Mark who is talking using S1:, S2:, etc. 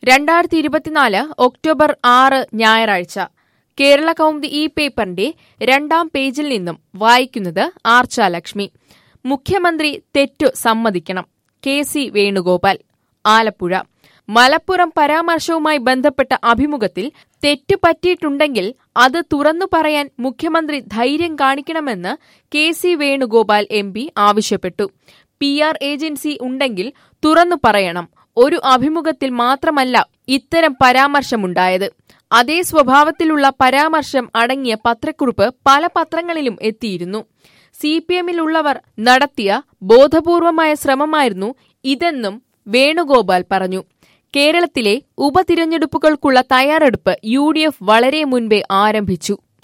S1: രണ്ടായിരത്തി ഇരുപത്തിനാല് ഒക്ടോബർ ആറ് ഞായറാഴ്ച കേരള കൗമുദി ഈ പേപ്പറിന്റെ രണ്ടാം പേജിൽ നിന്നും വായിക്കുന്നത് ആർച്ച ലക്ഷ്മി മുഖ്യമന്ത്രി തെറ്റു സമ്മതിക്കണം കെ സി വേണുഗോപാൽ ആലപ്പുഴ മലപ്പുറം പരാമർശവുമായി ബന്ധപ്പെട്ട അഭിമുഖത്തിൽ തെറ്റു പറ്റിയിട്ടുണ്ടെങ്കിൽ അത് തുറന്നു പറയാൻ മുഖ്യമന്ത്രി ധൈര്യം കാണിക്കണമെന്ന് K C Venugopal M P ആവശ്യപ്പെട്ടു പി ആർ ഏജൻസി ഉണ്ടെങ്കിൽ തുറന്നു പറയണം ഒരു അഭിമുഖത്തിൽ മാത്രമല്ല ഇത്തരം പരാമർശമുണ്ടായത് അതേ സ്വഭാവത്തിലുള്ള പരാമർശം അടങ്ങിയ പത്രക്കുറിപ്പ് പല പത്രങ്ങളിലും എത്തിയിരുന്നു സി പി എമ്മിലുള്ളവർ നടത്തിയ ബോധപൂർവമായ ശ്രമമായിരുന്നു ഇതെന്നും വേണുഗോപാൽ പറഞ്ഞു കേരളത്തിലെ ഉപതിരഞ്ഞെടുപ്പുകൾക്കുള്ള തയ്യാറെടുപ്പ് യു ഡി എഫ് വളരെ മുൻപേ ആരംഭിച്ചു